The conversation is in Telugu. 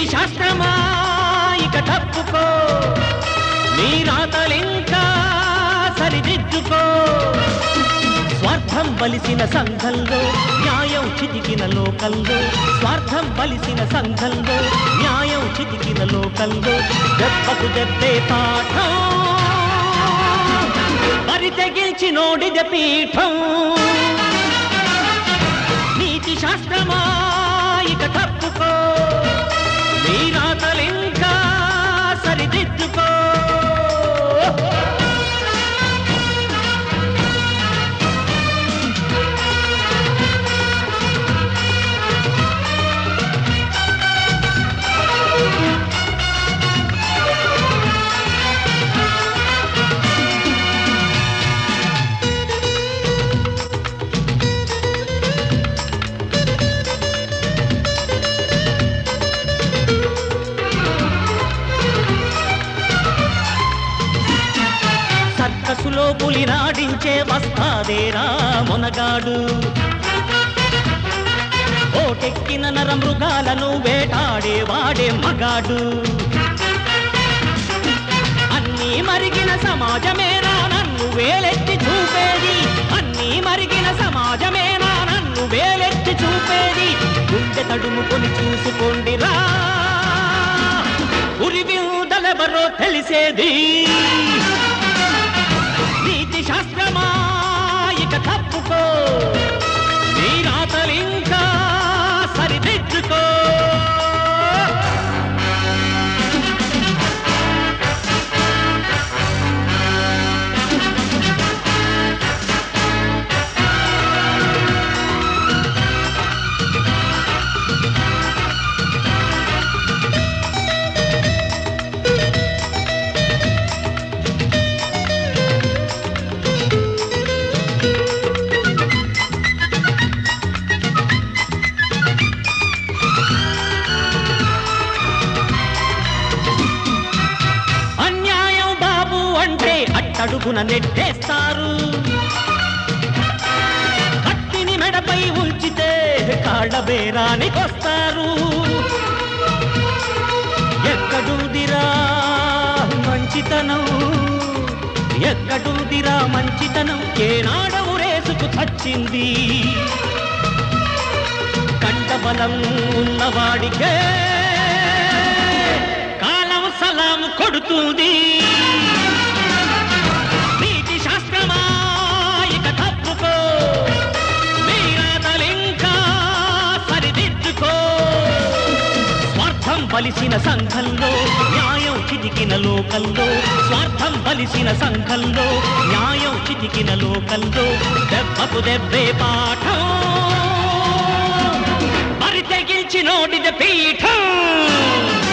నీతి శాస్త్రమా ఇక తప్పుకో నీ రాతలింకా సరిదిద్దుకో స్వార్థం బలిసిన సంఘంలో న్యాయం చితికిన లోకంలో స్వార్థం బలిసిన సంఘంలో న్యాయం చితికిన లోకంలో దెబ్బకు దెబ్బే పాఠం మరి తెగిల్చి నోడిద పీఠం నీతి శాస్త్రమా ఇక తప్పుకో నీ రాతలింకా సరిదిద్దుకో సర్కసులో పులి నాడించే వస్తాదేరా మొనగాడు ఓటెక్కిన నర మృగాలను వేటాడే వాడే మగాడు అన్నీ మరిగిన సమాజమేనా నన్ను వేలెత్తి చూపేది అన్నీ మరిగిన సమాజమేనా నన్ను వేలెత్తి చూపేది గుండె తడుముకొని చూసుకోండిరా ఉరివిందలెవరో తెలిసేది నీతి శాస్త్రమా ఇక తప్పుకో నీ రాతలింకా సరిదిద్దుకో అన్యాయం బాబు అంటే అట్టడుగున నెట్టేస్తారు కత్తిని మెడపై ఉంచితే కాళ్ళ బేరానికొస్తారు ఎక్కడుదిరా మంచితనం ఎక్కడుదిరా మంచితనం ఏనాడ ఊరేసుకు చచ్చింది కంటబలం ఉన్నవాడికే కాలం సలాం కొడుతుంది నీతి శాస్త్రమా ఇక తప్పుకో మీరాతలింకా సరిదిద్దుకో స్వార్థం బలిసిన సంఘంలో న్యాయం చితికిన లోకంలో స్వార్థం బలిసిన సంఘంలో న్యాయం చితికిన లోకంలో దెబ్బకు దెబ్బే పాఠం మరి తెగిల్చి నోటిద పీఠం